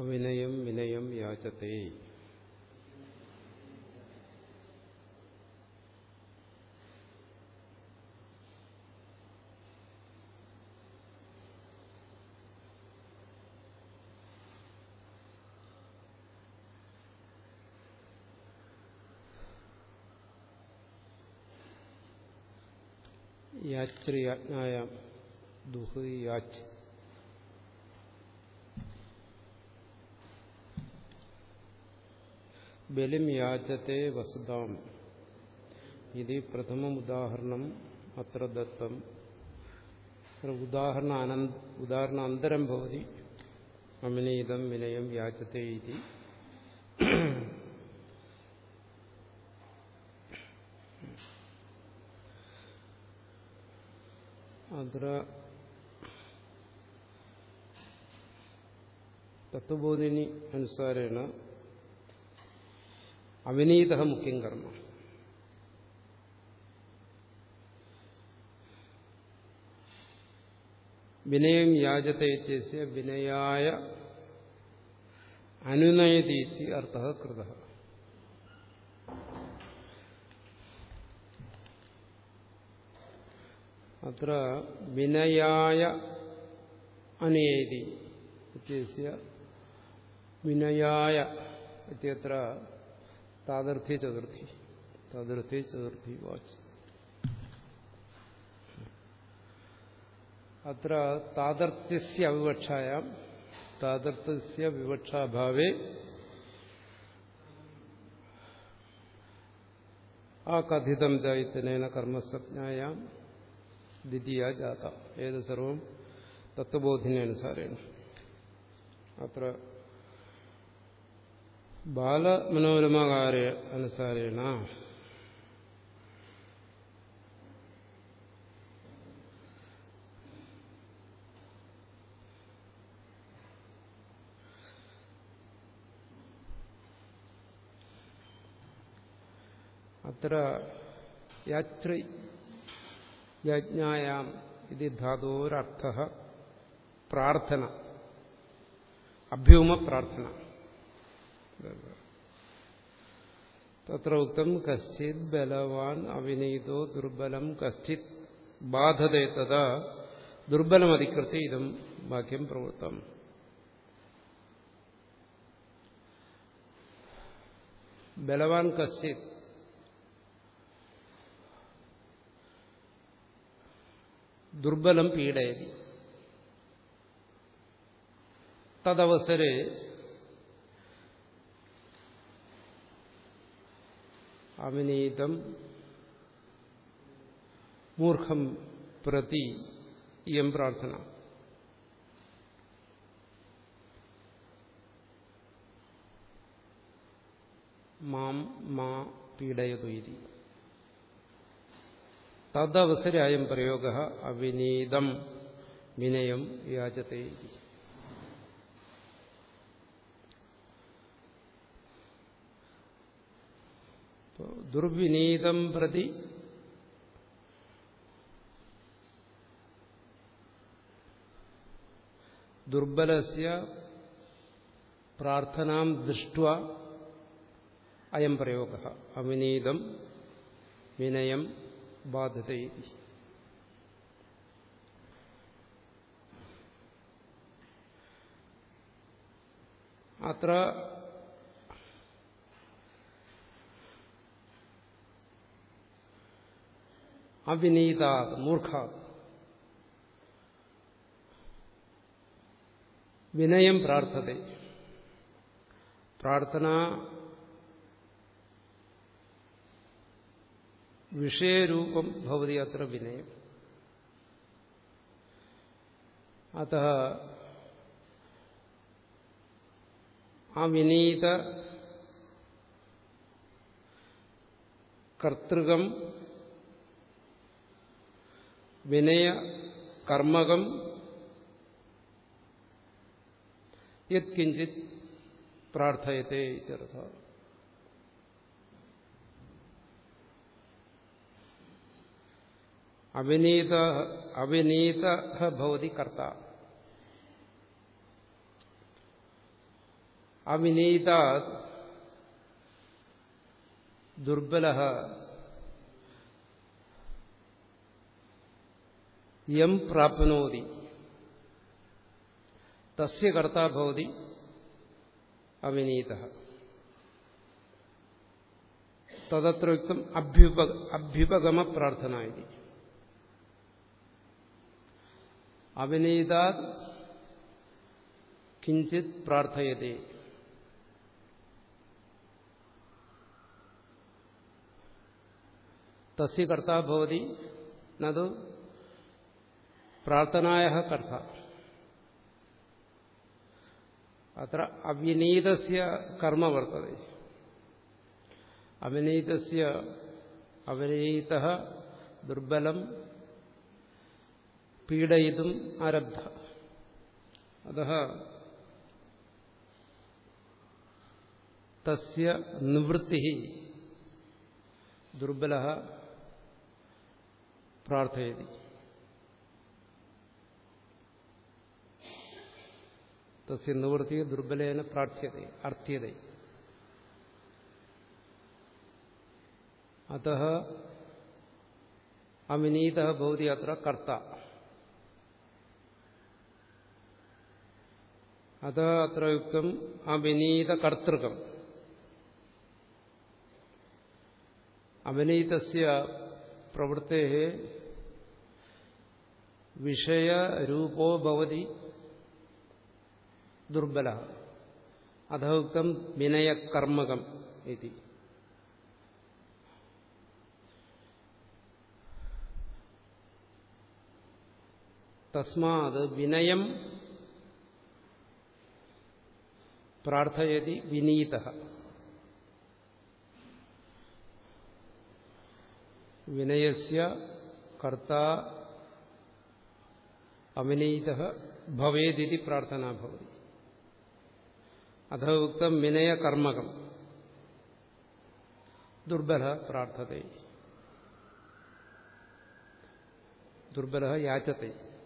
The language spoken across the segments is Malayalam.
അവിനയം വിനയം യാചത്തെ യാച്രിയാജ്ഞായ ദുഹ് യാച്ച് ബലിം യാചത്തെ വസുതാം ഇത് പ്രഥമമുദാഹരണം അത്ര ദത്തം ഉദാഹരണ അനന്ത ഉദാഹരണ അന്തരം ഭവതി അമിനീതം വിനയം യാചത്തെ ഇതി അത്ര തത്വബോധിനി അനുസാരേണ അവിനീത മുഖ്യം കർമ്മ വിനയം യാചത്തെ ഇത്യസ്യ വിനയായ അനുനയതി അർത്ഥ കൃത അത്ര വിനയായ അനുയേതി ഇത്യസ്യ വിനയായ ഇത്യത്ര താതർത്ഥ്യ ചതുർത്ഥി താതർത്ഥ്യ ചതുർത്ഥി വാച്ച് അത്ര താതർത്ഥ്യസ്യ അവിവക്ഷായാം താതർത്ഥ്യസ്യ വിവക്ഷാഭാവേ ആ കഥിതം ചൈത്തനേന കർമ്മസജ്ഞായാം ദ്വിതീയ ജാത ഏത് സർവം തത്വബോധിനനുസാരേണ അത്ര ബാലമനോരമകാര അനുസാരേണ അത്ര യാത്രി യജ്ഞായാം ഇത് ധാതോരർത്ഥ പ്രാർത്ഥന അഭ്യൂമ പ്രാർത്ഥന തത്ര ഉക്തം കശ്ചിത് ബലവാൻ അവിനീതോ ദുർബലം കശ്ചിത് ബാധതേ തഥാ ദുർബലമധികൃത്യ ഇതം വാക്യം പ്രവൃത്തം ബലവാൻ കശ്ചിത് ദുർബലം പീഡയതി തദവസരെ അവിനീതം മൂർഖം പ്രതി ഇയം പ്രാർത്ഥന മാം മാ പീഡയതു ഇതി തദവസരെ അയം പ്രയോഗ അവിനീതം വിനയം യാചത്തെ ഇതി ദുർവിനീതം പ്രതി ദുർബലസ്യ പ്രാർത്ഥനാം ദൃഷ്ട അയം പ്രയോഗ അവിനീതം വിനയം ബാധത അത്ര അവിനീതാത് മൂർഖാത് വിനയം പ്രാർത്ഥത പ്രാർത്ഥന വിഷയരൂപം ഭവതി അത്ര വിനയം അത അവിനീത കർത്തൃകം വിനയ കർമ്മകം യത്കിഞ്ചിത് പ്രാർത്ഥയത്തെ ചെറുത അവിനീത അവിനീത ഭവതി കർത്ത അവിനീത ദുർബല യം പ്രാപ്നോതി തസ്യ കർത്താ ഭവതി അവിനീത തദത്രയുക്തം അഭ്യുപ അഭ്യുപഗമ പ്രാർത്ഥന ഇതി അവിനീതാത് കിഞ്ചിത് പ്രാർത്ഥയതേ തസ്യ കർത്താ ഭവതി നതു പ്രാർത്ഥനായ കർത്ത അത്ര അവിനീതസ്യ കർമ്മ വർത്തത അവിനീതസ്യ അവിനീത ദുർബലം പീഡയിതും ആരബ്ധ അത തസ്യ നിവൃത്തി ദുർബല പ്രാർത്ഥയതി തസ്യ നിവൃത്തി ദുർബലേന പ്രാർത്ഥ്യത അർത്ഥ്യത അത അവിനീത ഭവതി അത്ര കർത്ത അത അത്ര യുക്തം അവിനീതകർത്തൃകം അവിനീതസ്യ പ്രവൃത്തെ വിഷയരൂപോ ഭവതി ദുർബല അധോക്തം വിനയകർമ്മകം ഇതി തസ്മാത് വിനയം പ്രാർത്ഥയതി വിനീത വിനയസ്യ കർത്ത അവിനീത ഭവേദിതി പ്രാർത്ഥന ഭവതി അഥ ഉക്തം വിനയകർമ്മകം ദുർബല പ്രാർത്ഥത ദുർബല യാചത്തെ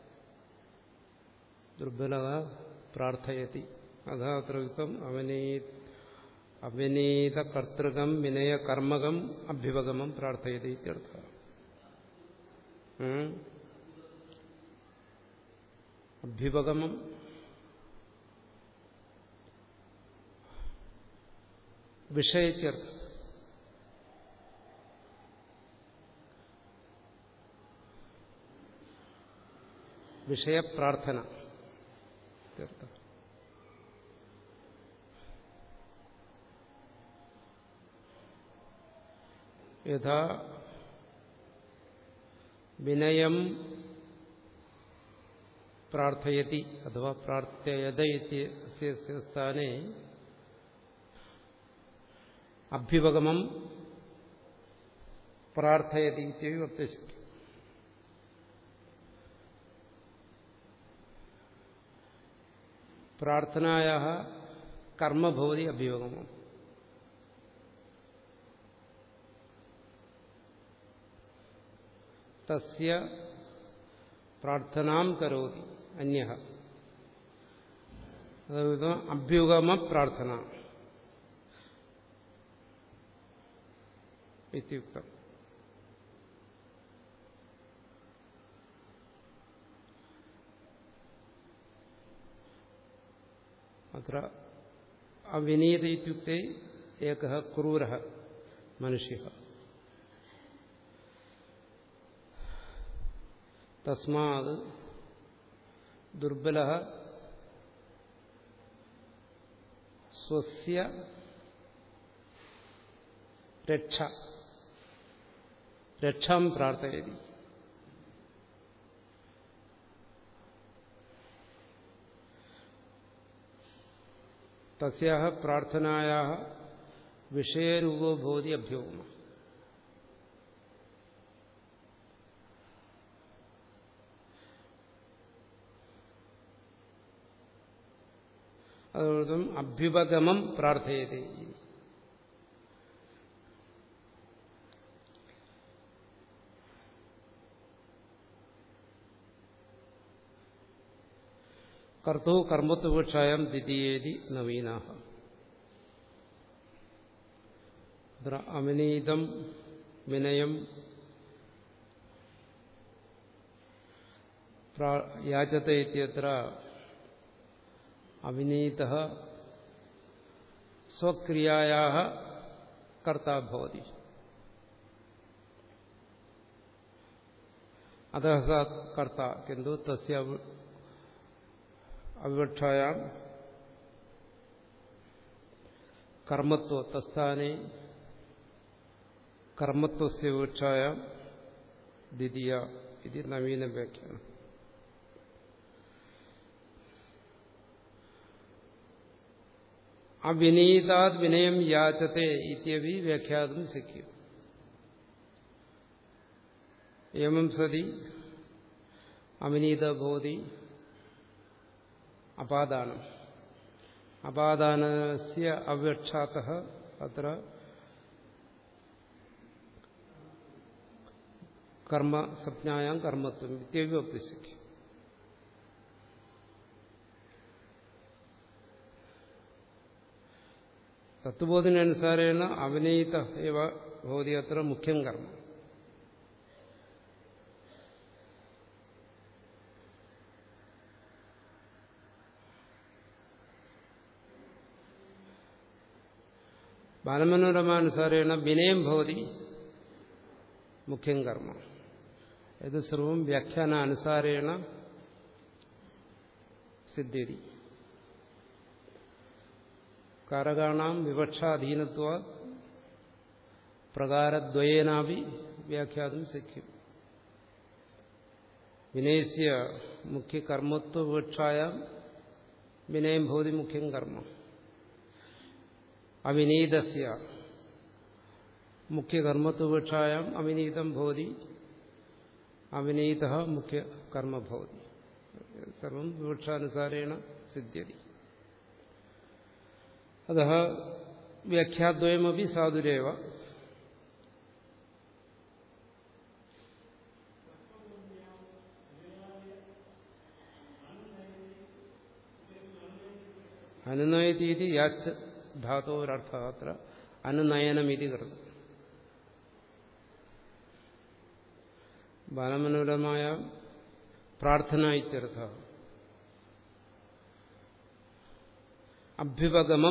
ദുർബല പ്രാർത്ഥയതി അതാ അത്ര ഉക്തം അവനീ അവിനീതകർത്തൃകം വിനയകർമ്മകം അഭ്യുപഗമം പ്രാർത്ഥയതി ഇത്യർത്ഥ അഭ്യുപഗമം വിഷയത്യർത്ഥം വിഷയപ്രാർത്ഥന ഇത്യർത്ഥം യഥാ വിനയം പ്രാർത്ഥയതി അഥവാ പ്രാർത്ഥയത സ്ഥാനെ അഭ്യുപഗമം പ്രാർത്ഥയതി ഇത്യവി വക്തശക്തി പ്രാർത്ഥനായ കർമ്മഭവതി അഭ്യുപഗമം തസ്യ പ്രാർത്ഥനാം കരോതി അന്യ അതായത് അഭ്യുഗമ പ്രാർത്ഥന ഇത്യുക്തം അത്ര അവിനീത ഇത്യുക്തെ ഏക ക്രൂര മനുഷ്യ തസ്മാത് ദുർബല സ്വസ്യ രക്ഷ രക്ഷാം പ്രാർത്ഥയതി തസ്യാഹ പ്രാർത്ഥനായാഹ വിഷയരൂപോ ഭവതി അഭ്യോഗമ അതോടൊപ്പം അഭ്യുപഗമം പ്രാർത്ഥയതേ കർത്തോ കർമ്മത്വപക്ഷായം ദ്വിതീയേതി നവീനാഹ അത്ര അവിനീതം വിനയം യാചത്തെ ഇത്യത്ര അവിനീത സ്വക്രിയായാ കർത്താ ഭവതി അത സ കർത്ത കിന്തു തസ്യ അവിവക്ഷായാം കർമ്മത്വ തസ്ഥാനെ കർമ്മത്വസ്യ വിവക്ഷായാം ദ്വിതീയ ഇത് നവീന വ്യാഖ്യാനം അവിനീതാത് വിനയം യാചത്തെ ഇത്യവി വ്യാഖ്യാതും ശക്യം ഏവം സതി അവിനീത ഭവതി അപാദാനം അപാദാനസ്യ അവ്യക്ഷാത്ത അത്ര കർമ്മ സംജ്ഞായാം കർമ്മത്വം ഇത്യവി വക്തിശക്യം തത്വബോധനനുസാരേണ അവിനയിത ഏവ ഭവതി അത്ര മുഖ്യം കർമ്മം ബാലമനോരമാനുസാരേണ വിനയം ഭവതി മുഖ്യം കർമ്മ ഇത് സർവം വ്യാഖ്യാനാനുസാരേണ സിദ്ധ്യതി കാരകാണാം വിവക്ഷാധീനത്വ പ്രകാരദ്വയേനാവി വ്യാഖ്യാതും ശക്യം വിനയസ്യ മുഖ്യകർമ്മത്വവിവക്ഷായ വിനയം ഭവതി മുഖ്യം കർമ്മ അവിനീതസ്യ മുഖ്യകർമ്മത്വവിവക്ഷായാം അവിനീതം ഭവതി അവിനീത മുഖ്യകർമ്മ ഭവതി സർവം വിവക്ഷാനുസാരേണ സിദ്ധ്യതി അത വ്യാഖ്യാദ്വയമപി സാധുരേവ അനുനയതീതി യാച്ച് ധാതോരർത്ഥ അത്ര അനുനയനമിതി കൃതം ബാലമനോരമായ പ്രാർത്ഥന ഇത്യർത്ഥ അഭ്യുപഗമം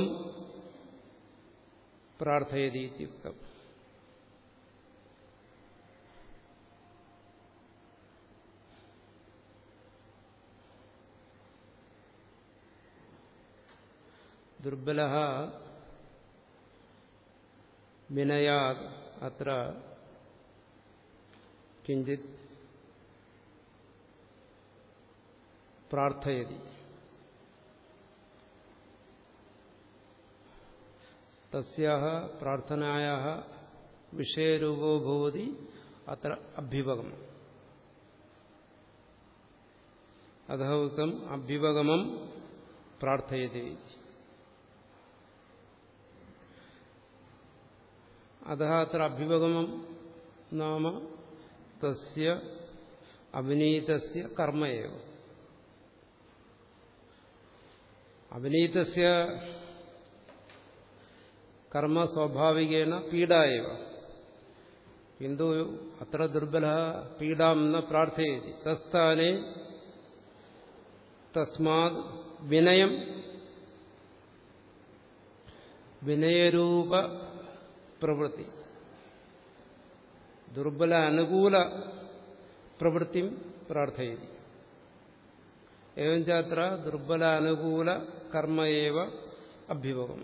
പ്രാർത്ഥയതി ഇത്യുക്തം ദുർബല വിനയാ അത്ര കിഞ്ചിത് പ്രാർത്ഥയതി തസ്യാഹ പ്രാർത്ഥനായാഹ വിഷയരൂപോ ഭവതി അത്ര അഭ്യുപഗമം അധ ഉക്തം അഭ്യുപഗമം പ്രാർത്ഥയതി അത അത്ര അഭ്യുപഗമം നാമ തസ്യ അവിനീതസ്യ കർമ്മയേവ അവിനീതസ്യ കർമ്മ സ്വാഭാവികേന പീഡായവ കിന്തു അത്ര ദുർബല പീഡാം ന പ്രാർത്ഥയതി തസ്ഥാനെ തസ്മാത് വിനയം വിനയരൂപ പ്രവൃത്തി ദുർബല അനുകൂല പ്രവൃത്തി പ്രാർത്ഥയതി എവഞ്ചാത്ര ദുർബല അനുകൂല കർമ്മയേവ അഭ്യുപകം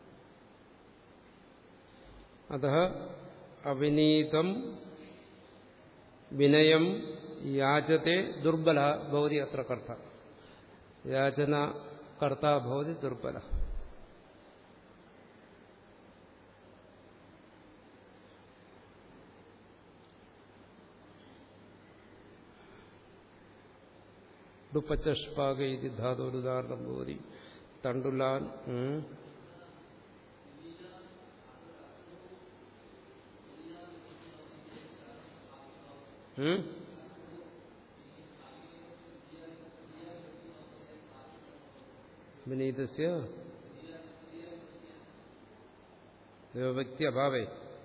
അത അവിനീതം വിനയം യാചത്തെ ദുർബല ഭവതി അത്ര കർത്ത യാചന കർത്ത ഭവതി ദുർബല ഡുപ്പച്ചഷ്പാക ഇത് ധാതുരുദാഹരണം ഭവതി തണ്ടുലാൻ വിനീതസ്യ വ്യക്തി അഭാവേ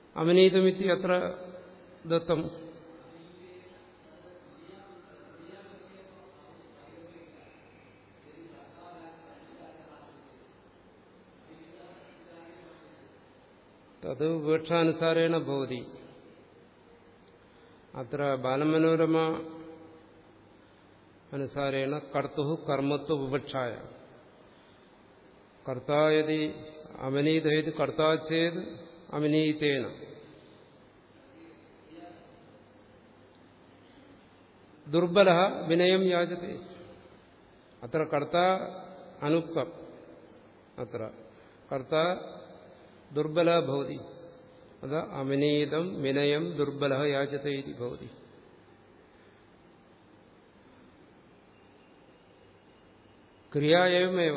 അമനീതമിത്തി അത്ര ദത്തം തത് വീക്ഷാനുസാരേണ ഭവതി അത്ര ബാലമനോരമ അനുസാരേണ കർത്തു കർമ്മത്വ വിവക്ഷായ കർത്തായതി അമനീതയത് കർത്താ ചേത് അമനീതേന ദുർബല വിനയം യാചത്തെ അത്ര കർത്ത അനുക്തം അത്ര കർത്ത ദുർബല ഭവതി അത അമനീതം വിനയം ദുർബല യാചത്തെ ഭവതി ക്രിയായമേവ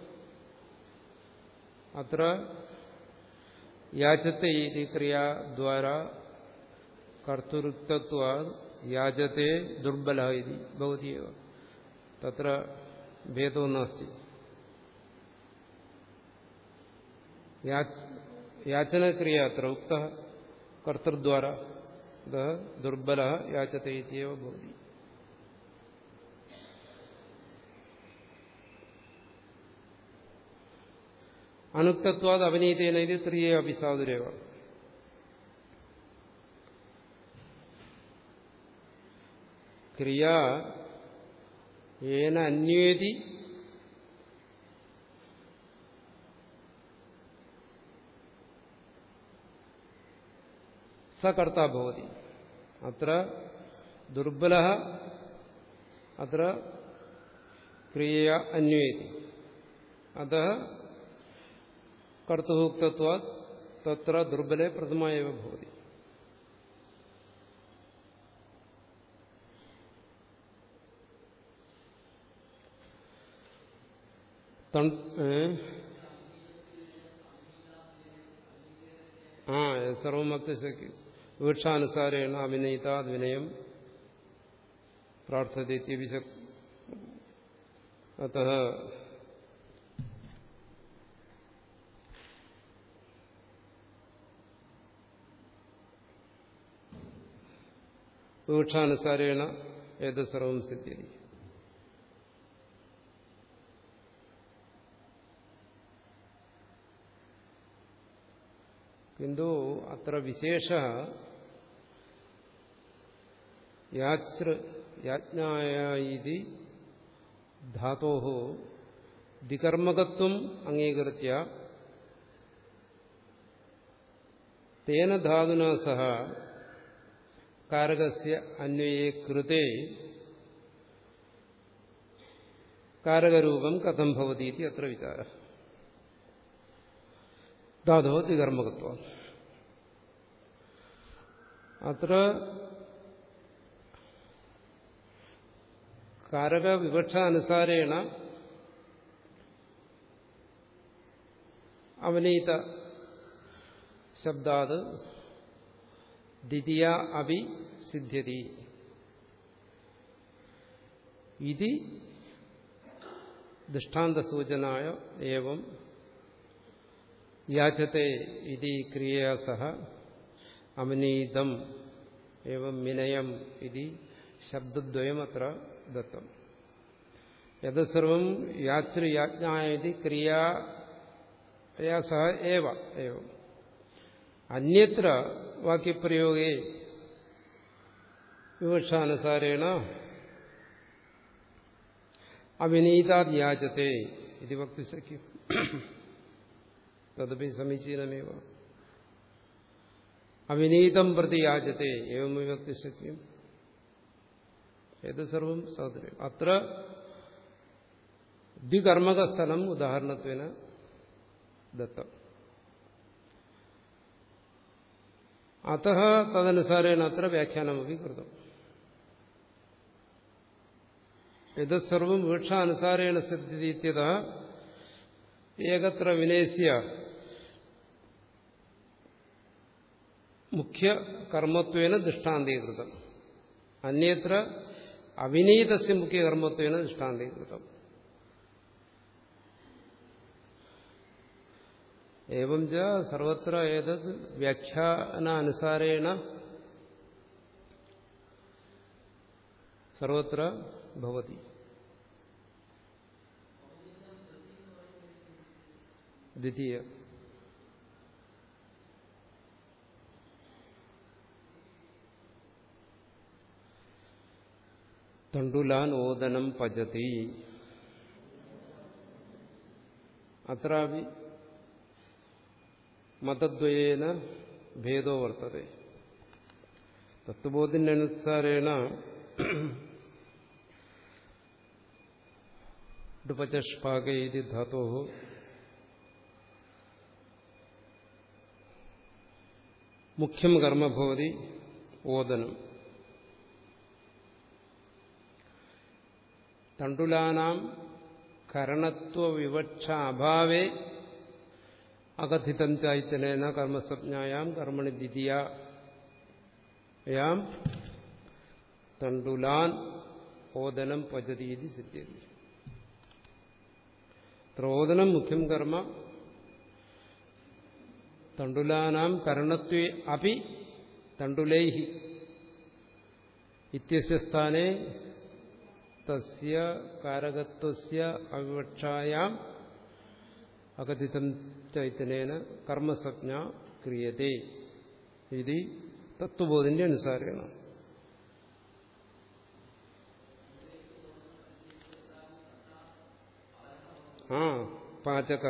അത്ര യാചത്തെ ഇതി ക്രിയാദ്വാര കർത്തൃത്വ യാചത്തെ ദുർബല ഇതി ഭവതിയേവ തത്ര ഭേദോ നാസ്തി യാചനക്രിയ അത്ര ഉക്ത കർത്തൃദ്വാര ദുർബല യാചത്തെ ഇത്യവ ഭവതി അനുക്തത്വാത് അവിനീതേന ഇത് ത്രിയേ അഭിസാദുരേവ ക്രിയ ഏന അന്വേതി സകർത്ത ഭവതി അത്ര ദുർബല അത്ര ക്രിയ അന്വേതി അത കർത്തുഭുക്തത്വ തത്ര ദുർബലെ പ്രഥമയവ ഭവതി ആ സർവമക്തശക്ക് വീക്ഷാനുസാരേണ അഭിനയിതാത് വിനയം പ്രാർത്ഥിച്ച അത വീക്ഷാനുസാരേണ ഏത് സർവം സിദ്ധ്യതി കിന്തു അത്ര വിശേഷ യാചൃ യാജ്ഞായ ഇതി ധാതോ വികർമ്മകത്വം അംഗീകൃത്യ തേന ധാതുന സഹ കാരകസ്യ അന്വയെ കൃതേ കാരകരൂപം കഥം ഭവതി ഇതി അത്ര വിചാര ധാതോ തികർമ്മകത്വം അത്ര കാരകവിവക്ഷ അനുസാരേണ അവനീത ശബ്ദാത് ദ്വിതീയ അഭി സിദ്ധ്യതി ഇതി ദൃഷ്ടാന്തസൂചനായ ഏവം യാചത്തെ ഇതി ക്രിയയാ സഹ അമനീതം ഏവം വിനയം ഇതി ശബ്ദദ്വയം അത്ര ദത്തം യത് സർവം യാതൃയാജ്ഞായതി ക്രിയയാ സഹ ഏവ ഏവം അന്യത്ര വാക്യപ്രയോഗേ വിവക്ഷാനുസാരേണ അവിനീതാദ്യാചത്തെ ഇത് വക്തി ശക്യം തദപി സമീചീനമേവ അവിനീതം പ്രതി യാചത്തെ ഏവം വിവക്തി ശക്യം ഏത് സർവം സഹോദരം അത്ര ദ്വികർമ്മകസ്ഥലം ഉദാഹരണത്വേന ദത്തം അത തദനുസാരേണ അത്ര വ്യാഖ്യാനമപി കൃതം എതത്സർവം വീക്ഷാനുസാരേണ സിദ്ധിത്യത ഏകത്ര വിനയസ്യ മുഖ്യ കർമ്മത്വേന ദൃഷ്ടാന്തീകൃതം അന്യത്ര അവിനീതസ്യ മുഖ്യകർമ്മത്വേന ദൃഷ്ടാന്തീകൃതം एवं च सर्वत्र एतत् व्याख्यानानुसारेण സർവത്ര ഭവതി ദ്വിതീയ തണ്ടുലാൻ ഓദനം പചതി അത്രാപി മതദ്വയേന ഭേദോ വർത്തതെ തത്വബോധിനനുസാരേണ ഡുപചഷ്പാക ഇതി ധാതോ മുഖ്യം കർമ്മ ഭവതി ഓദനം തണ്ടുലാനാം കരണത്വവിവക്ഷ അഭാവേ അകഥിതം ചൈത്തനേന കർമ്മസജ്ഞായാം കർമ്മണി ദ്വിതീയാം തണ്ടുലാൻ ഓദനം പചതീതി സിദ്ധ്യതി ത്രോദനം മുഖ്യം കർമ്മ തണ്ടുലാനാം കരണത്വേ അപി തണ്ടുലൈഹി ഇത്യസ്യ സ്ഥാനെ തസ്യ കാരകത്വസ്യ അവിവക്ഷായാം അകഥിതം ചൈത്തനേന കർമ്മസജ്ഞ ക്രിയത്തെ ഇത് തത്വബോധിന്റെ അനുസാരേണ ആ പാചക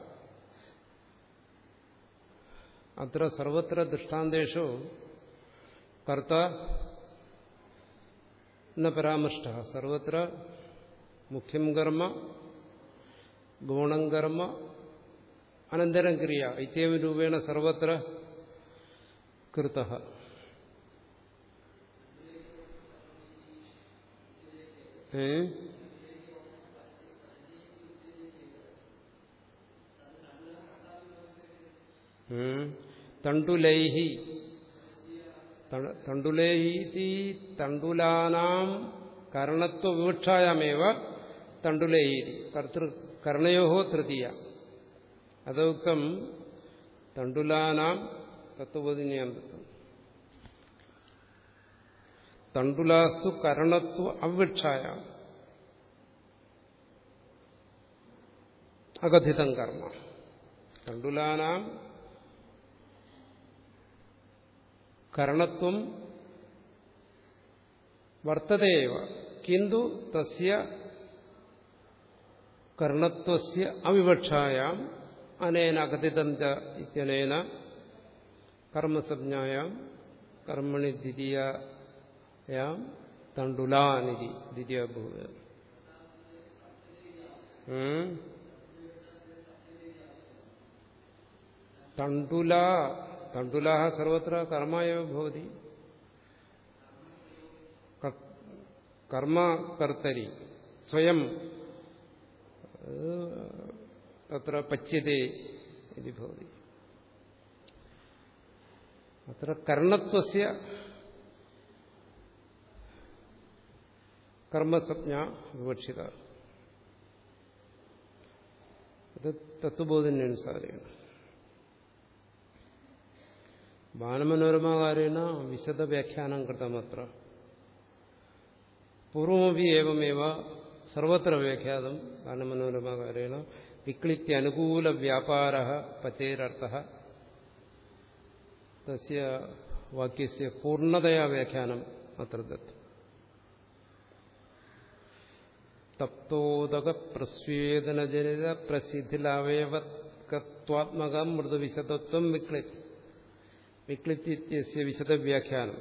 അത്ര സർവത്ര ദൃഷ്ടാന്തേഷു കർത്ത ന പരാമൃഷ്ട സർവത്ര മുഖ്യം കർമ്മ ഗുണം കർമ്മ അനന്തരം ക്രിയ ഇത്യേവ രൂപേണ സർവത്ര കൃത ഏ തണ്ടുലൈഹി തണ്ടുലൈഹി തണ്ടുലാനാം കരണത്വ വിവക്ഷായാമേവ തണ്ടുലൈഹി കർത്തൃ കർണയോ തൃതീയ അതോക്തം തണ്ടുലാനാം തത്വബോധിനിയാം തണ്ടുലാസ്തു കരണത്വ അവിവക്ഷായ അകഥിതം കർമ്മ തണ്ടുലാനാം കരണത്വം വർത്തതേവ കിന്തു തസ്യ കർണത്വസ്യ അവിവക്ഷായാം അനേന അകഥിതം ച ഇത്യനേന കർമ്മസജ്ഞായാം കർമ്മണി ദ്വിതീയാം തണ്ടുലാനിധി ദ്വിതീയ ഭൂവ തണ്ടുല തണ്ടുല സർവത്ര കർമ്മ ഭവതി കർമ്മകർത്തരി സ്വയം തത്ര പച്യത്തെ ഇത് ഭവതി അത്ര കർണത്വസ്യ കർമ്മസജ്ഞ വിവക്ഷിത അത് തത്വബോധനനുസാരമാണ് ബാലമനോരമാകാരേണ വിശദവ്യാഖ്യാനം കൃതമത്ര പൂർവമപി ഏവമേവ സർവത്ര വ്യാഖ്യാതം ബാലമനോരമാകാരേണ വിക്ലിത്യനുകൂല വ്യാപാര പചേരർത്ഥ തസ്യ വാക്യസ്യ പൂർണ്ണതയാ വ്യാഖ്യാനം അത്ര ദത്തം തപ്തോദക പ്രസ്വേദനജനിത പ്രസിദ്ധിലവയവത്വത്മാത്മക മൃദുവിശദത്വം വിക്ലിത്തി വിക്ലിത്യസ്യ വിശദവ്യാഖ്യാനം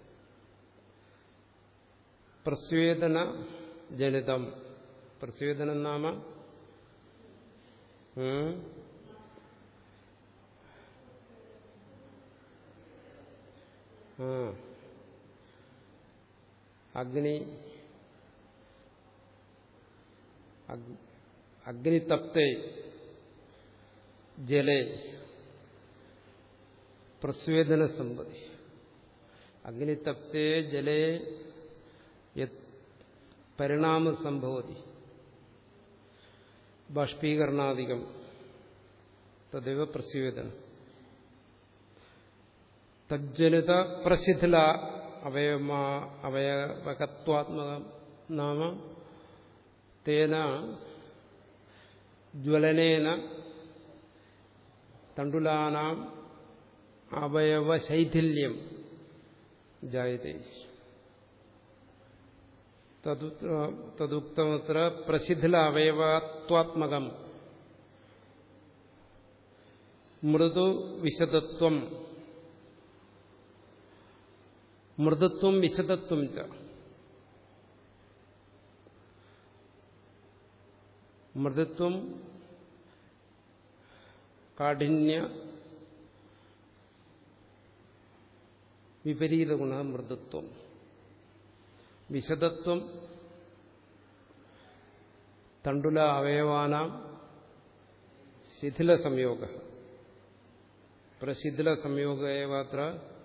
പ്രസ്വേദന ജനിതം പ്രസ്വേദനം നാമ അഗ്നി അഗ്നിതപ്തേ ജലേ പ്രസ്വേദന സമ്പതി അഗ്നിതപ്തേ ജലേ പരിണാമ സംഭവതി ബാഷ്പീകരണാധികം തദൈവ പ്രസ്വേദനം തജ്ജനിത പ്രസിദ്ധില അവയവ അവയവകത്വാത്മകം നാമ തേന ജ്വലനേന തണ്ടുലാനാം അവയവശൈഥില്യം ജായത്തെ തദുക്തമത്ര പ്രസിദ്ധില അവയവത്വാത്മകം മൃദു വിശദത്വം മൃദുത്വം വിശദത്വം ച മൃദുത്വം കാഠിന്യ വിപരീത ഗുണ മൃദുത്വം വിശദത്വം തണ്ടുല അവയവാനാം ശിഥില സംയോഗ പ്രശിഥില സംയോഗ ഏവാത്ര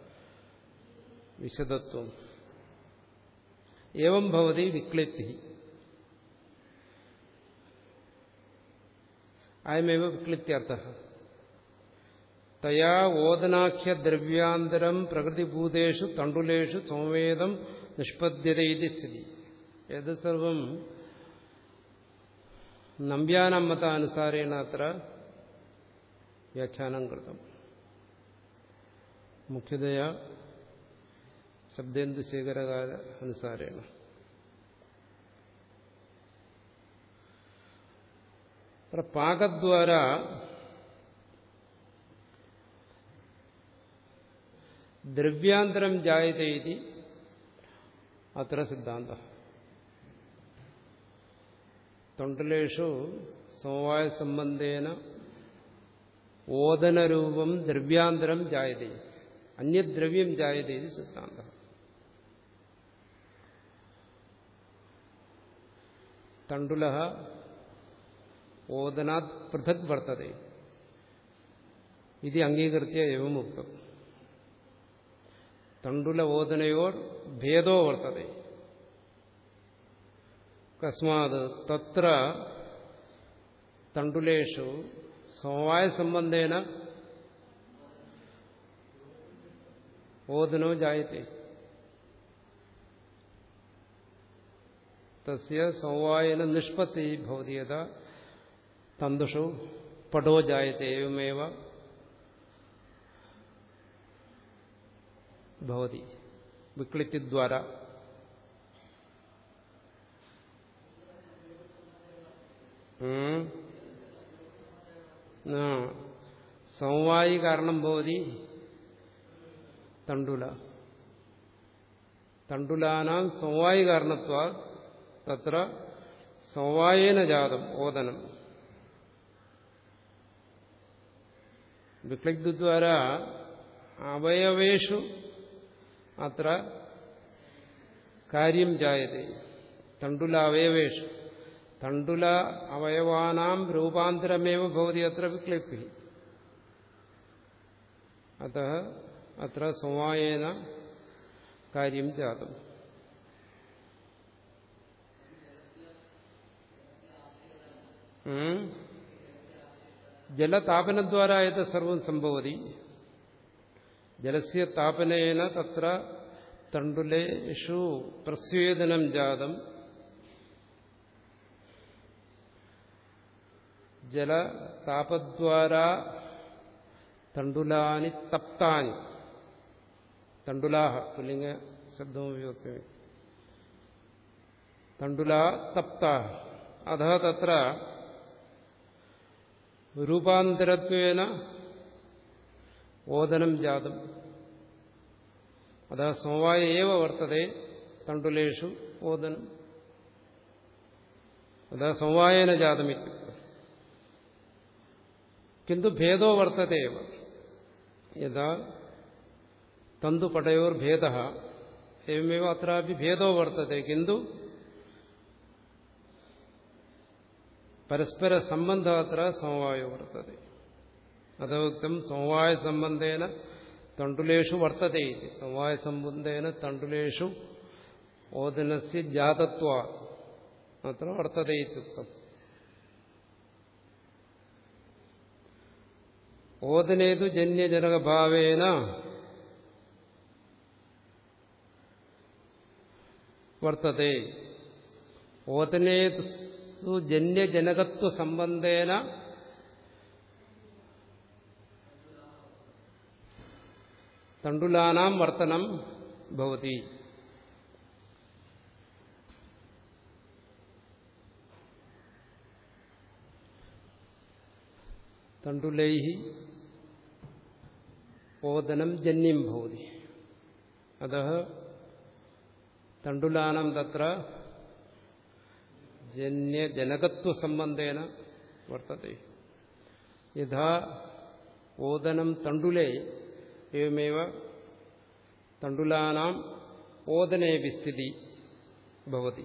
വിശദത്വം ഏവം ഭവതി വിക്ലിപ്തി അയമേവ വിക്ലിപ്ത്യർത്ഥ തയാ ഓദനാഖ്യ ദ്രവ്യാന്തരം പ്രകൃതിഭൂതേഷു തണ്ടുലേഷു സംവേദം നിഷ്പദ്യത ഇത് സ്ഥിതി ഏത് സർവം നമ്പ്യാനമ്മതാനുസാരേണ അത്ര വ്യാഖ്യാനം കൃതം മുഖ്യതയാ ശബ്ദേന്ദുശേഖരകാല അനുസാരേണ പാകദ്വാര ദ്രവ്യാന്തരം ജായത്തെ ഇതി അത്ര സിദ്ധാന്ത തൊണ്ടലേഷു സമവായ സംബന്ധേന ഓദനരൂപം ദ്രവ്യാന്തരം ജായതേ അന്യദ്രവ്യം ജായതേ ഇത് സിദ്ധാന്ത തണ്ടുല ഓദനാത് പൃഥക് വർത്തത ഇത് അംഗീകൃത്യ എവമുക്തം തണ്ടുല ഓദനയോർ ഭേദോ വർത്തത കസ്മാത് തത്ര തണ്ടുലേഷു സമവായ സംബന്ധേന ഓദനോ ജായത്തെ തസ്യ സമവായന നിഷ്പത്തി ഭവതി യഥാ തന്തുഷു പടോ ജായത്തെ എവമേവ ഭവതി വിക്ലിത്തിദ്വാര സമവായി കാരണം ഭവതി തണ്ടുല തണ്ടുലാനാം സമവായി കാരണത്വാ തത്ര സമവായേന ജാതം ഓദനം വിക്ലിഗ്ദ്വാര അവയവേഷു അത്ര കാര്യം ജായത്തെ തണ്ടുല അവയവേഷു തണ്ടുല അവയവാനാം രൂപാന്തരമേവ ഭവതി അത്ര വിക്ലിപ്തി അത അത്ര സമവായേന കാര്യം ജാതം ജലതാപനദ്വാര ഇത് സർവം സംഭവതി ജലസ്യ താപനേന തത്ര തണ്ടുലേഷു പ്രസ്വേദനം ജാതം ജലതാപദ്വാര തണ്ടുലാനി തപ്താനി തണ്ടുലാഹ പുല്ലിംഗ ശബ്ദവും വിഭക്തി തണ്ടുലാ തപ്ത അധ തത്ര രൂപാന്തരത്വേന ഓദനം ജാതം അത സമവായ ഏവ വർത്തതെ തണ്ടുലേഷു ഓദനം അത സമവായേന ജാതമിത്യുക്തം കിന്തു ഭേദോ വർത്തത്തെ എവ യഥാ തന്തുപടയോർ ഭേദ एवमेव अत्रापि भेदो वर्तते किन्तु परस्परसम्बन्धः अत्र समवायो वर्तते अतः उक्तं समवायसम्बन्धेन तण्डुलेषु वर्तते इति समवायसम्बन्धेन तण्डुलेषु ओदनस्य जातत्वा अत्र वर्तते इत्युक्तम् ഓദനേതു ജന്യജനകഭാവേന വർത്തത്തെ ഓദനേതു ജന്യജനകത്വ സംബന്ധേന തണ്ടുലാനാം വർത്തനം ഭവതി തണ്ടുലൈ ഓദനം ജന്യം ഭവതി അത തണ്ടുലാനം തത്ര ജന്യജനകത്വസംബന്ധേന വർത്തത്തെ യഥാ ഓദനം തണ്ടുലേ एवमेव तण्डुलानाम् ओदने विस्थिति भवति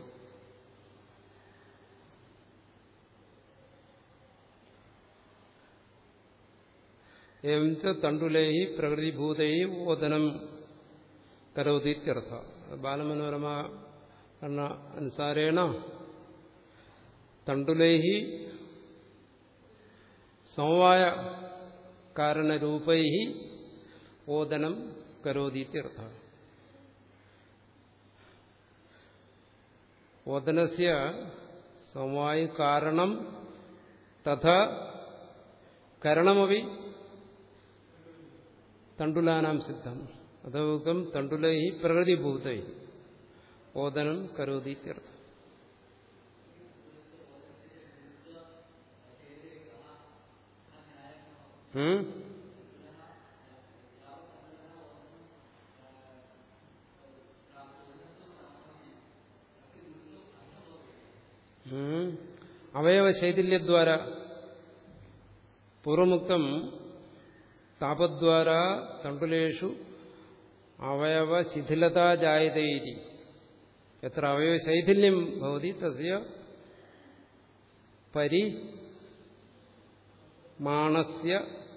एवं च तण्डुलैः प्रकृतिभूतैः ओदनं करोति इत्यर्थः बालमनोरमा अनुसारेण तण्डुलैः समवायकारणरूपैः ഓദനം കരോതീത്യർത്ഥ ഓദനസ്യ സമവായി കാരണം തഥ കരണമപി തണ്ടുലാനാം സിദ്ധം അതോകം തണ്ടുലൈ പ്രകൃതിഭൂതൈ ഓദനം കരോതീത്യർത്ഥ ഉം അവയവശൈഥില്യദ്വാര പൂർവമുക്തം താപദ്വാര തണ്ടുലേഷു അവയവശിഥിലത ജായതേരി എത്ര അവയവശൈഥില്യം ഭവതി തസ്യ പരിമാണസ്യ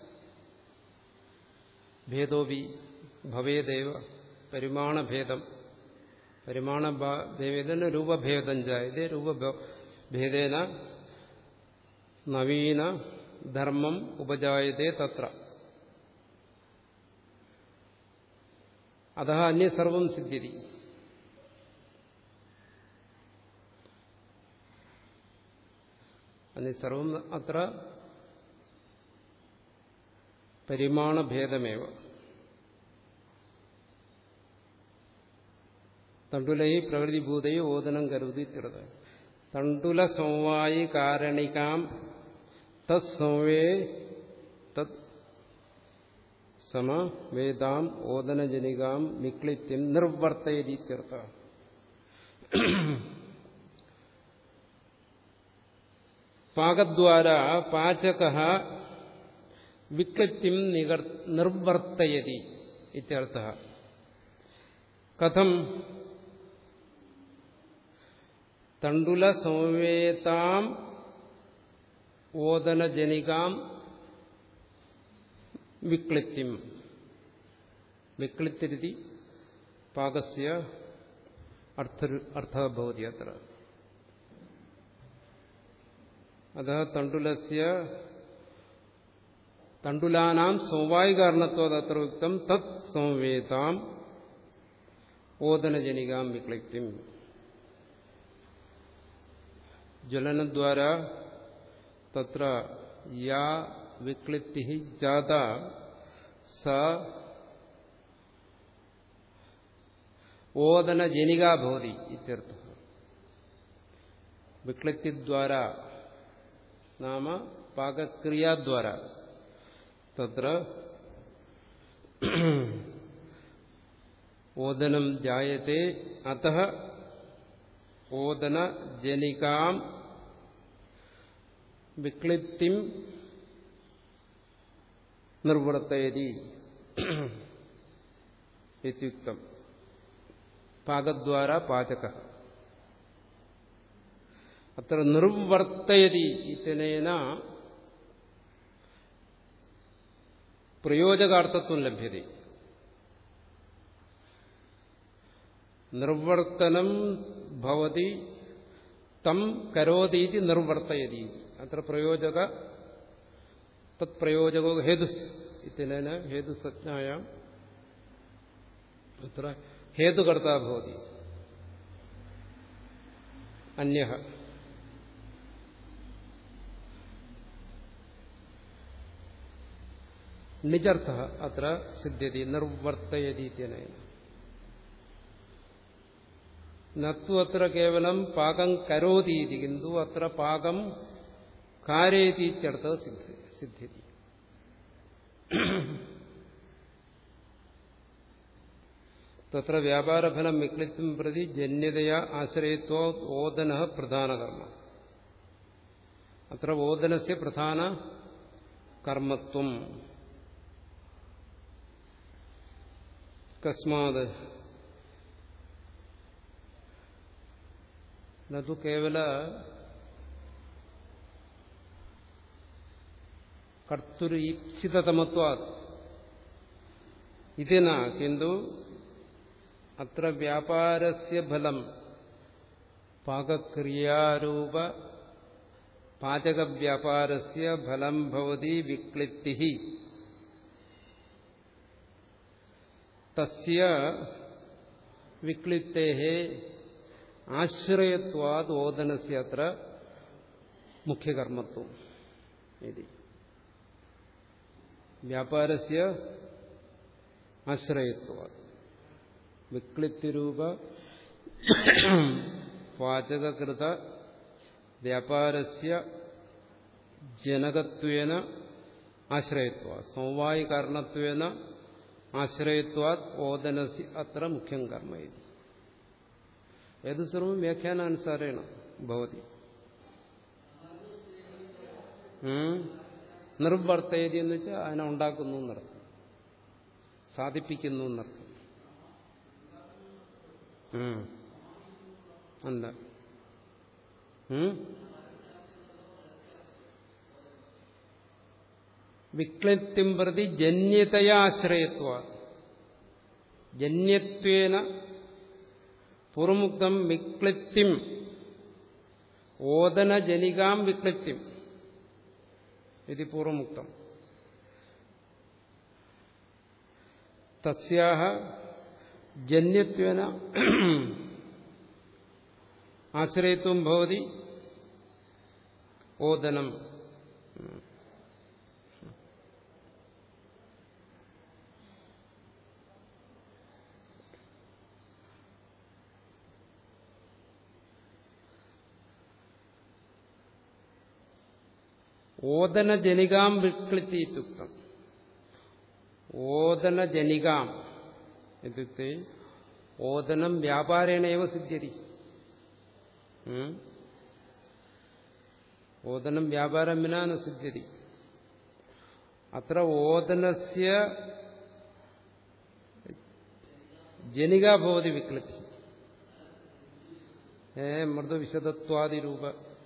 ഭേദോപി ഭവേദേവ പരിമാണഭേദം പരിമാണഭേദന രൂപഭേദം ജായതേ രൂപഭേദേന നവീന ധർമ്മം ഉപജായതേ തത്ര അത അന്യസർവം സിദ്ധ്യതി അന്യസർവം അത്ര പരിമാണഭേദമേവ തണ്ടുലൈ പ്രകൃതിഭൂതൈ ഓദനം കരുതി തിരുത തണ്ടുല സംവായി കാരണികാം തത്സംവേ തത് സമ വേദാം ഓദനജനികാം നിക്ലിത്യം നിർവർത്തയതീത്യർത്ഥ പാകദ്വാര പാചക വിക്ലിത്യം നിർവർത്തയതി ഇത്യർത്ഥ കഥം തണ്ടുല സംവേതാം ഓദനജനികാം വിക്ലിത്യം വിക്ലിത്തിരിതി പാകസ്യ അർത്ഥ ഭവതി അത്ര അത തണ്ടുലസ്യ തണ്ടുലാനാം സമവായികാരണത്വത് അത്ര ഉക്തം തത് സംവേതാം ഓദനജനികാം വിക്ലിത്യം ജ്വലനദ്വാര തത്ര യാ വിക്ലിപ്തി ജാത സ ഓദനജനികാ ഭവതി ഇത്യർത്ഥ വിക്ലിപ്തിദ്വാര നാമ പാകക്രിയാദ്വാര തത്ര ഓദനം ജായത്തെ അത ഓദനജനികാം വിക്ലിപ്തിം നിർവർത്തയതി ഇത്യുക്തം പാകദ്വാര പാചക അത്ര നിർവർത്തയതി ഇത്യനേന പ്രയോജകാർത്ഥത്വം ലഭ്യത നിർവർത്തനം ഭവതി തം കരോതീതി നിർവർത്തയതി അത്ര പ്രയോജക തത്പ്രയോജകോ ഹേതു ഇത്യനേന ഹേതുസജ്ഞായാം അത്ര ഹേതുകർത്താ ഭവതി അന്യ നിജർത്ഥ അത്ര സിദ്ധ്യതി നിർവർത്തയതി ഇത്യനേന നത്തു അത്ര കേവലം പാകം കരോതീതി കിന്തു അത്ര പാകം കാരേതി ഇത്യർത്ഥ സിദ്ധ്യതി തത്ര വ്യാപാരഫലം വിക്ലിത്വം പ്രതി ജന്യതയാ ആശ്രയത്വ ഓദന പ്രധാന കർമ്മ അത്ര ഓദനസ്യ പ്രധാന കർമ്മത്വം കസ്മാത് നു കേവല കർത്തരു ഈപ്സിതമത്വാ ഇതിന കിന്തു അത്ര വ്യാപാരസ്യ ഫലം പാകക്രിയാരൂപ പാചകവ്യാപാരസ്യ ഫലം ഭവതി വിക്ലിപ്തി തസ്യ വിക്ലിപ്തേ ആശ്രയത്വാത് ഓദനസ്യ അത്ര മുഖ്യകർമ്മത്വം ഇതി വ്യാപാരസ്യ ആശ്രയത്വാത് വിക്ലിപ്തിരൂപ വാചകകൃത വ്യാപാരസ്യ ജനകത്വേന ആശ്രയത്വ സമവായികാരണത്വേന ആശ്രയത്വാത് ഓദനസി അത്ര മുഖ്യം കർമ്മ ഇത് ഏത് സർവം വ്യാഖ്യാനാനുസാരേണ ഭവതി നിർവർത്തയതി എന്ന് വെച്ചാൽ അതിനെ ഉണ്ടാക്കുന്നു എന്നർത്ഥം സാധിപ്പിക്കുന്നു എന്നർത്ഥം അല്ല വിക്ലിപ്തിം പ്രതി ജന്യതയാശ്രയത്വ ജന്യത്വേന പൂർവമുക്തം വിക്ലിപ്തിം ഓദനജനികാം വിക്ലിപ്തിം ഇത് പൂർവമുക്തം തസ്യാഹ ജന്യത്വേന ആശ്രയത്വം ഭവതി ഓദനം ഓദനജനികാം വിക്ലിത്തി ഇത്യുക്തം ഓദനജനികാം ഇത്യുക്തെ ഓദനം വ്യാപാരേണേവ സിദ്ധ്യതി ഓദനം വ്യാപാരം വിനാന സിദ്ധ്യതി അത്ര ഓദനസ്യ ജനിക ഭവതി വിക്ലിത്തി ഏ മൃദുവിശദത്വാദിരൂപ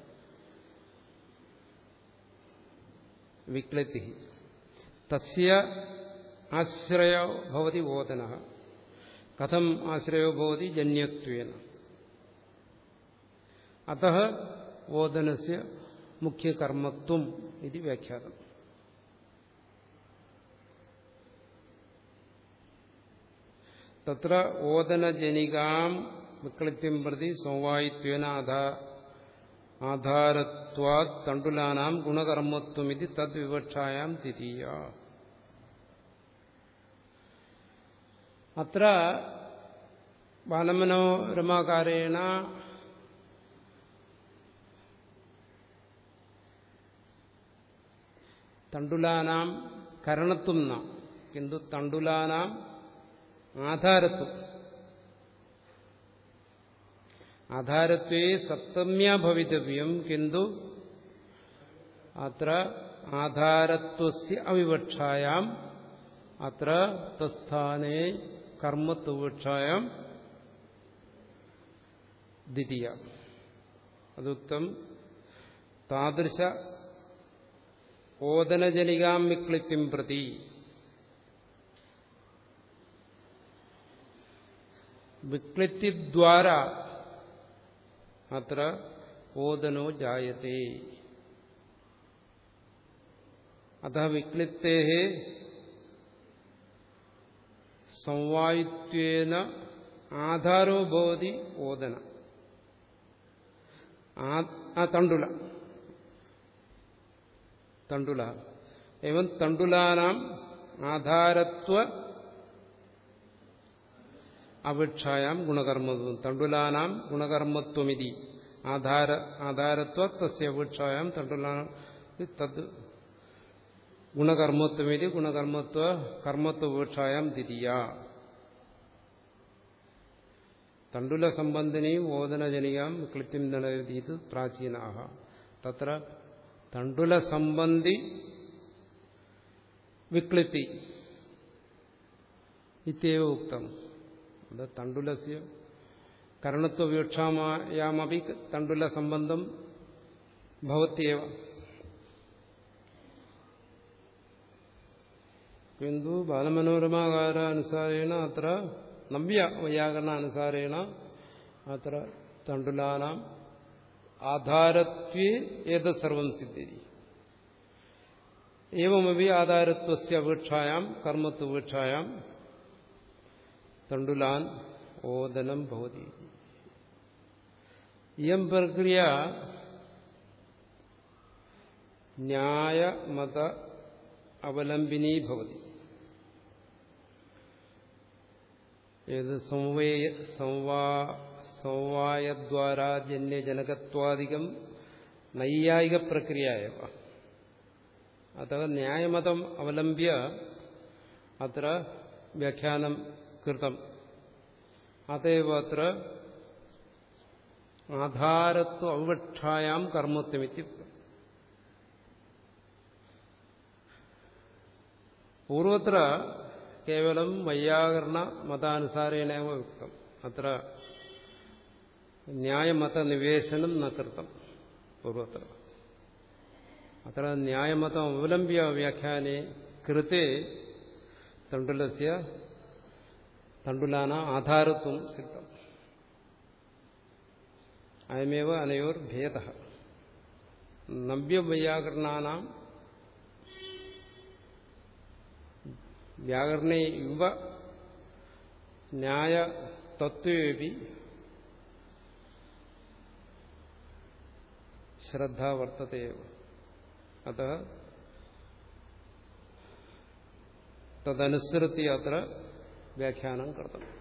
വിക്ലിത്തി തസ്യ ആശ്രയോ ഭവതി ഓദന കഥം ആശ്രയോ ഭവതി ജന്യത്വേന അത ഓദനസ്യ മുഖ്യകർമ്മത്വം ഇത് വ്യാഖ്യാതം തത്ര ഓദനജനികാം വിക്ലിപ്യം പ്രതി സമവായിത്വേന ആധാരത്വാത് തണ്ടുലാനാം ഗുണകർമ്മത്വമിതി തദ്വിവക്ഷായാം തിരീയ അത്ര ബാലമനോരമാകാരേണ തണ്ടുലാനാം കരണത്വം ന കിന്തു തണ്ടുലാനാം ആധാരത്വം ആധാരത്വേ സപ്തമ്യ ഭവിതവ്യം കിന്തു അത്ര ആധാരത്വസ്യ അവിവക്ഷായാം അത്ര തസ്ഥാനേ കർമ്മത്വവിവക്ഷായാം ദ്വിതീയ അതുക്തം താദൃശ ഓദനജനികാം വിക്ലിപ്തിം പ്രതി വിക്ലിപ്തിദ്വാര അത്ര ഓദനോ ജായത്തെ അത വിക്ലിപ്തേ സംവായിത്വേന ആധാരോ ഭവതി ഓദന ആ തണ്ടുല തണ്ടുല എവം തണ്ടുലാനാം ആധാരത്വ അപേക്ഷായാം ഗുണകർമ്മത്വം തണ്ടുലാനാം ഗുണകർമ്മത്വമിതി ആധാര ആധാരത്വ തസ്യ അപേക്ഷായാം തണ്ടുലാനാം തത് ഗുണകർമ്മത്വമിതി ഗുണകർമ്മത്വ കർമ്മത്വപേക്ഷായാം ദ്വിതീയ തണ്ടുല സംബന്ധിനെയും ഓദനജനികാം ക്ലിപ്തിം നിലവിധീത് പ്രാചീനാഹ തത്ര തണ്ടുല സംബന്ധി വിക്ലിത്തി ഇത്യവ ഉക്തം അത് തണ്ടുലസ്യ കരണത്വവീക്ഷാമായാമപി തണ്ടുല സംബന്ധം ഭവത്യവ കിന്തു ബാലമനോരമാകാരാനുസാരേണ അത്ര നവ്യ വൈയാകരണാനുസാരേണ അത്ര തണ്ടുലാനാം ആധാരത്വേ ഏത് സർവം സിദ്ധ്യതി ഏവമപി ആധാരത്വസ്യ അപേക്ഷായാം കർമ്മത്വപേക്ഷായാം തണ്ടുലാൻ ഓദനം ഭവതി ഇയം പ്രക്രിയ ന്യായമത അവലംബിനീ ഭവതി ഏത് സംവയ സംവാ സമവായദ്വാരാ ജന്യജനകത്വാദികം നൈയായിക പ്രക്രിയയവ അത ന്യായമതം അവലംബ്യ അത്ര വ്യാഖ്യാനം കൃതം അതേവ അത്ര ആധാരത്വ അവക്ഷായാം കർമ്മത്വമിത്യുക്തം പൂർവത്ര കേവലം വൈയാകരണ മതാനുസാരേണേവ ഉക്തം അത്ര ന്യായമതനിവേശനം ന കൃതം പൂർവത്ര അത്ര ന്യായമതം അവലംബ്യ വ്യാഖ്യാനെ കൃത്തെ തണ്ടുലസ്യ തണ്ടുലാന ആധാരത്വം സിദ്ധം അയമേവ അനയോർ ഭേദ നവ്യവൈയാകരണാനാം വ്യാകരണേ യുവ ന്യായ തത്വേപി ശ്രദ്ധ വർത്തത്തെ അത തദനുസൃത്യ അത്ര വ്യാഖ്യാനം കർത്തം